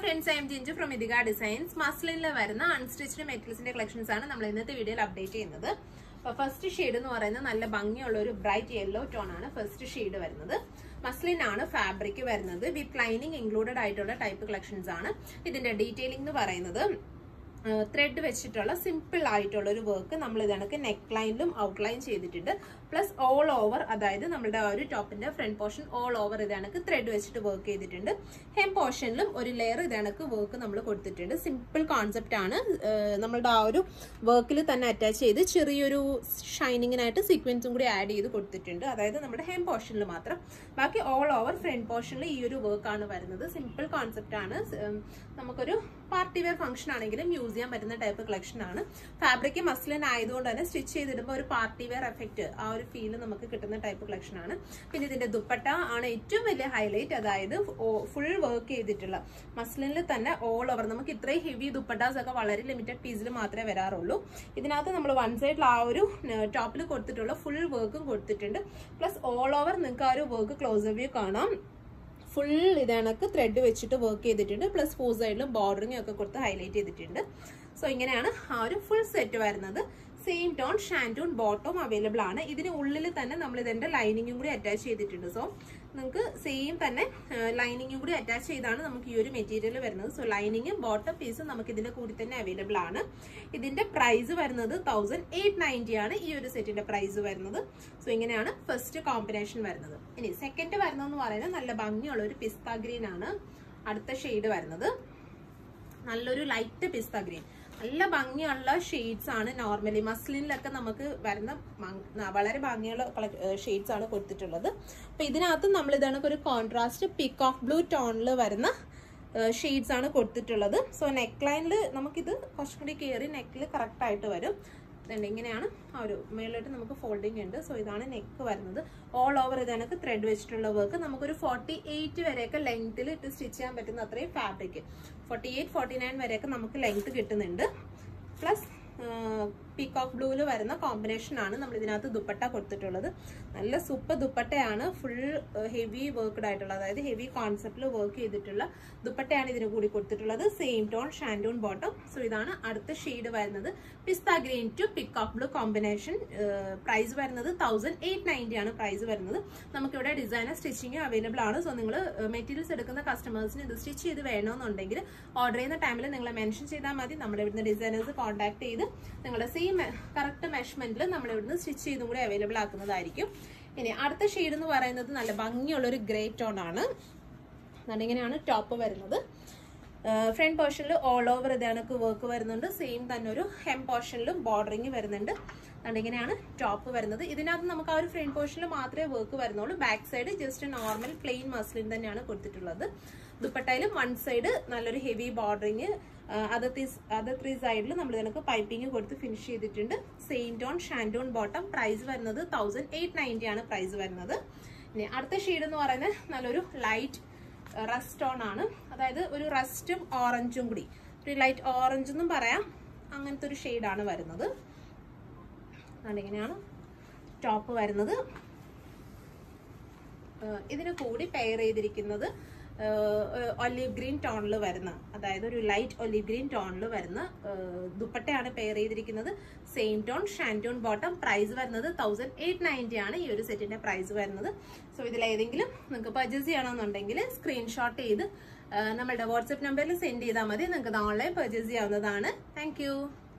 friends I am Jinchu from Idika designs മസ്ലിനിൽ വരുന്ന unstitched മെറ്റീരിയൽസിന്റെ collections ആണ് നമ്മൾ ഇന്നത്തെ വീഡിയോയിൽ അപ്ഡേറ്റ് ചെയ്യുന്നത് അപ്പൊ ഫസ്റ്റ് ഷെയ്ഡ് എന്ന് പറയുന്നത് നല്ല ഭംഗിയുള്ള ഒരു ബ്രൈറ്റ് യെല്ലോ ടോൺ ആണ് ഫസ്റ്റ് ഷെയ്ഡ് വരുന്നത് മസ്ലിൻ ആണ് ഫാബ്രിക് വരുന്നത് വിത്ത് ലൈനിങ് ഇൻക്ലൂഡഡ് ആയിട്ടുള്ള ടൈപ്പ് കളക്ഷൻസ് ആണ് ഇതിന്റെ ഡീറ്റെയിലിംഗ് എന്ന് പറയുന്നത് ത്രെഡ് വെച്ചിട്ടുള്ള സിമ്പിൾ ആയിട്ടുള്ള ഒരു വർക്ക് നമ്മൾ ഇതണക്ക് നെക്ക് ലൈനിലും ഔട്ട്ലൈൻ ചെയ്തിട്ടുണ്ട് പ്ലസ് ഓൾ ഓവർ അതായത് നമ്മുടെ ആ ഒരു ടോപ്പിന്റെ ഫ്രണ്ട് പോർഷൻ ഓൾ ഓവർ ഇതണക്ക് ത്രെഡ് വെച്ചിട്ട് വർക്ക് ചെയ്തിട്ടുണ്ട് ഹെം പോർഷനിലും ഒരു ലെയർ ഇതണക്ക് വർക്ക് നമ്മൾ കൊടുത്തിട്ടുണ്ട് സിമ്പിൾ കോൺസെപ്റ്റ് ആണ് ഏഹ് നമ്മളുടെ ആ ഒരു വർക്കിൽ തന്നെ അറ്റാച്ച് ചെയ്ത് ചെറിയൊരു ഷൈനിങ്ങിനായിട്ട് സീക്വൻസും കൂടി ആഡ് ചെയ്ത് കൊടുത്തിട്ടുണ്ട് അതായത് നമ്മുടെ ഹെം പോർഷനിൽ മാത്രം ബാക്കി ഓൾ ഓവർ ഫ്രണ്ട് പോർഷനിൽ ഈ ഒരു വർക്കാണ് വരുന്നത് സിമ്പിൾ കോൺസെപ്റ്റ് ആണ് ഉം, നമുക്കൊരു പാർട്ടി വെയർ ഫംഗ്ഷൻ ആണെങ്കിലും യൂസ് ചെയ്യാൻ പറ്റുന്ന ടൈപ്പ് കളക്ഷൻ ആണ് ഫാബ്രിക് മസ്ലിൻ ആയതുകൊണ്ട് തന്നെ സ്റ്റിച്ച് ചെയ്തിടുമ്പോൾ ഒരു പാർട്ടി വെയർ എഫക്റ്റ് ആ ഒരു ഫീൽ നമുക്ക് കിട്ടുന്ന ടൈപ്പ് കളക്ഷൻ ആണ് പിന്നെ ഇതിന്റെ ദുപ്പട്ട ആണ് ഏറ്റവും വലിയ ഹൈലൈറ്റ് അതായത് ഫുൾ വർക്ക് ചെയ്തിട്ടുള്ള മസ്ലിനിൽ തന്നെ ഓൾ ഓവർ നമുക്ക് ഇത്രയും ഹെവി ദുപ്പട്ടാസ് ഒക്കെ വളരെ ലിമിറ്റഡ് പീസിൽ മാത്രമേ വരാറുള്ളൂ ഇതിനകത്ത് നമ്മൾ വൺ സൈഡിൽ ആ ഒരു ടോപ്പിൽ കൊടുത്തിട്ടുള്ള ഫുൾ വർക്കും കൊടുത്തിട്ടുണ്ട് പ്ലസ് ഓൾ ഓവർ നിങ്ങൾക്ക് ആ ഒരു വർക്ക് ക്ലോസ് വ്യൂ കാണാം ഫുൾ ഇതണക്ക് ത്രെഡ് വെച്ചിട്ട് വർക്ക് ചെയ്തിട്ടുണ്ട് പ്ലസ് ഫോ സൈഡിലും ബോർഡറിങ് ഒക്കെ കൊടുത്ത് ഹൈലൈറ്റ് ചെയ്തിട്ടുണ്ട് സോ ഇങ്ങനെയാണ് ആ ഒരു ഫുൾ സെറ്റ് വരുന്നത് same tone shantoon bottom available ആണ് ഇതിന് ഉള്ളിൽ തന്നെ നമ്മൾ ഇതിന്റെ ലൈനിങ്ങും കൂടി അറ്റാച്ച് ചെയ്തിട്ടുണ്ട് സോ നിങ്ങൾക്ക് സെയിം തന്നെ ലൈനിങ്ങും കൂടി അറ്റാച്ച് ചെയ്താണ് നമുക്ക് ഈ ഒരു മെറ്റീരിയൽ വരുന്നത് സോ ലൈനിങ്ങും ബോട്ടം പീസും നമുക്ക് ഇതിന്റെ കൂടി തന്നെ അവൈലബിൾ ആണ് ഇതിന്റെ പ്രൈസ് വരുന്നത് തൗസൻഡ് എയ്റ്റ് നയൻറ്റി ആണ് ഈ ഒരു സെറ്റിന്റെ പ്രൈസ് വരുന്നത് സോ ഇങ്ങനെയാണ് ഫസ്റ്റ് കോമ്പിനേഷൻ വരുന്നത് ഇനി സെക്കൻഡ് വരുന്നതെന്ന് പറയുന്നത് നല്ല ഭംഗിയുള്ള ഒരു പിസ്ത ഗ്രീൻ ആണ് അടുത്ത ഷെയ്ഡ് വരുന്നത് നല്ലൊരു ലൈറ്റ് പിസ്ത ഗ്രീൻ നല്ല ഭംഗിയുള്ള ഷെയ്ഡ്സ് ആണ് നോർമലി മസ്ലിനിലൊക്കെ നമുക്ക് വരുന്ന മങ്- വളരെ ഭംഗിയുള്ള ഷെയ്ഡ്സ് ആണ് കൊടുത്തിട്ടുള്ളത് അപ്പൊ ഇതിനകത്ത് നമ്മൾ ഇതാണ് ഒരു കോൺട്രാസ്റ്റ് പിക്ക് ഓഫ് ബ്ലൂ ടോണിൽ വരുന്ന ഷെയ്ഡ്സ് ആണ് കൊടുത്തിട്ടുള്ളത് സോ നെക്ക് ലൈനിൽ നമുക്കിത് കുറച്ചും കൂടി കയറി നെക്കിൽ കറക്റ്റ് ആയിട്ട് വരും ഇതുണ്ട് ഇങ്ങനെയാണ് ആ ഒരു മേളിലോട്ട് നമുക്ക് ഫോൾഡിങ് ഉണ്ട് സോ ഇതാണ് നെക്ക് വരുന്നത് ഓൾ ഓവർ ഇതണക്ക് ത്രെഡ് വെച്ചിട്ടുള്ള വർക്ക് നമുക്കൊരു ഫോർട്ടി എയ്റ്റ് വരെയൊക്കെ ലെങ്ത്തിൽ ഇട്ട് സ്റ്റിച്ച് ചെയ്യാൻ പറ്റുന്ന അത്രയും fabric forty eight forty nine വരെയൊക്കെ നമുക്ക് ലെങ്ത് കിട്ടുന്നുണ്ട് പ്ലസ് പീകോക്ക് ബ്ലൂവിൽ വരുന്ന കോമ്പിനേഷൻ ആണ് നമ്മൾ ഇതിനകത്ത് ദുപ്പട്ട കൊടുത്തിട്ടുള്ളത് നല്ല സൂപ്പർ ദുപ്പട്ടയാണ് ഫുൾ ഹെവി വർക്ക്ഡ് ആയിട്ടുള്ള അതായത് ഹെവി കോൺസെപ്റ്റിൽ വർക്ക് ചെയ്തിട്ടുള്ള ദുപ്പട്ടയാണ് ഇതിന് കൂടി കൊടുത്തിട്ടുള്ളത് same tone shantoon bottom so ഇതാണ് അടുത്ത ഷെയ്ഡ് വരുന്നത് pista green to peacock blue combination price വരുന്നത് തൗസൻഡ് എയ്റ്റ് നയൻറ്റി ആണ് പ്രൈസ് വരുന്നത് നമുക്കിവിടെ ഡിസൈനർ സ്റ്റിച്ചിങ് അവൈലബിൾ ആണ് സോ നിങ്ങൾ മെറ്റീരിയൽസ് എടുക്കുന്ന കസ്റ്റമേഴ്സിന് ഇത് സ്റ്റിച്ച് ചെയ്ത് വേണമെന്നുണ്ടെങ്കിൽ ഓർഡർ ചെയ്യുന്ന ടൈമിൽ നിങ്ങൾ മെൻഷൻ ചെയ്താൽ മതി നമ്മുടെ ഇവിടുന്ന് ഡിസൈനേഴ്സ് കോൺടാക്ട് ചെയ്ത് നിങ്ങളുടെ സെയിം കറക്റ്റ് മെഷർമെന്റിൽ നമ്മൾ ഇവിടുന്ന് സ്റ്റിച്ച് ചെയ്തും കൂടി അവൈലബിൾ ആക്കുന്നതായിരിക്കും ഇനി അടുത്ത ഷെയ്ഡ് എന്ന് പറയുന്നത് നല്ല ഭംഗിയുള്ള ഒരു ഗ്രേ ടോൺ ആണ് അതുകൊണ്ട് ഇങ്ങനെയാണ് ടോപ്പ് വരുന്നത് ഫ്രണ്ട് പോർഷനിൽ ഓൾ ഓവർ ഇതേണക്ക് വർക്ക് വരുന്നുണ്ട് സെയിം തന്നെ ഒരു ഹെം പോർഷനിലും ബോർഡറിങ് വരുന്നുണ്ട് അതുകൊണ്ട് ഇങ്ങനെയാണ് ടോപ്പ് വരുന്നത് ഇതിനകത്ത് നമുക്ക് ആ ഒരു ഫ്രണ്ട് പോർഷനിൽ മാത്രമേ വർക്ക് വരുന്നുള്ളൂ back side just normal plain muslin തന്നെയാണ് കൊടുത്തിട്ടുള്ളത് ദുപ്പട്ടയിലും വൺ സൈഡ് നല്ലൊരു ഹെവി ബോർഡറിങ് അത് അത് ത്രീ സൈഡിൽ നമ്മൾ ഇതിനൊക്കെ പൈപ്പിംഗ് കൊടുത്ത് ഫിനിഷ് ചെയ്തിട്ടുണ്ട് same tone shantoon bottom price വരുന്നത് തൗസൻഡ് എയ്റ്റ് നയൻറ്റി ആണ് പ്രൈസ് വരുന്നത് ഇനി അടുത്ത ഷെയ്ഡ് എന്ന് പറയുന്നത് നല്ലൊരു ലൈറ്റ് റസ്റ്റ് ഓൺ ആണ് അതായത് ഒരു റസ്റ്റും ഓറഞ്ചും കൂടി ഒരു ലൈറ്റ് ഓറഞ്ച് എന്നും പറയാം അങ്ങനത്തെ ഒരു ഷെയ്ഡാണ് വരുന്നത് അതിങ്ങനെയാണ് ടോപ്പ് വരുന്നത് ഏഹ് ഇതിന് കൂടി പെയർ ചെയ്തിരിക്കുന്നത് ഒലിവ് ഗ്രീൻ ടോണിൽ വരുന്ന അതായത് ഒരു ലൈറ്റ് ഒലിവ് ഗ്രീൻ ടോണിൽ വരുന്ന ഏഹ് ദുപ്പട്ടയാണ് പെയർ ചെയ്തിരിക്കുന്നത് same tone shantoon bottom price വരുന്നത് തൗസൻഡ് എയ്റ്റ് നയൻറ്റി ആണ് ഈ ഒരു സെറ്റിന്റെ പ്രൈസ് വരുന്നത് സോ ഇതിലേതെങ്കിലും നിങ്ങൾക്ക് പർച്ചേസ് ചെയ്യണമെന്നുണ്ടെങ്കിൽ സ്ക്രീൻഷോട്ട് ചെയ്ത് ഏഹ് നമ്മളുടെ വാട്സപ്പ് നമ്പറിൽ സെൻഡ് ചെയ്താൽ മതി നിങ്ങൾക്ക് ഇത് ഓൺലൈൻ പർച്ചേസ് ചെയ്യാവുന്നതാണ് താങ്ക്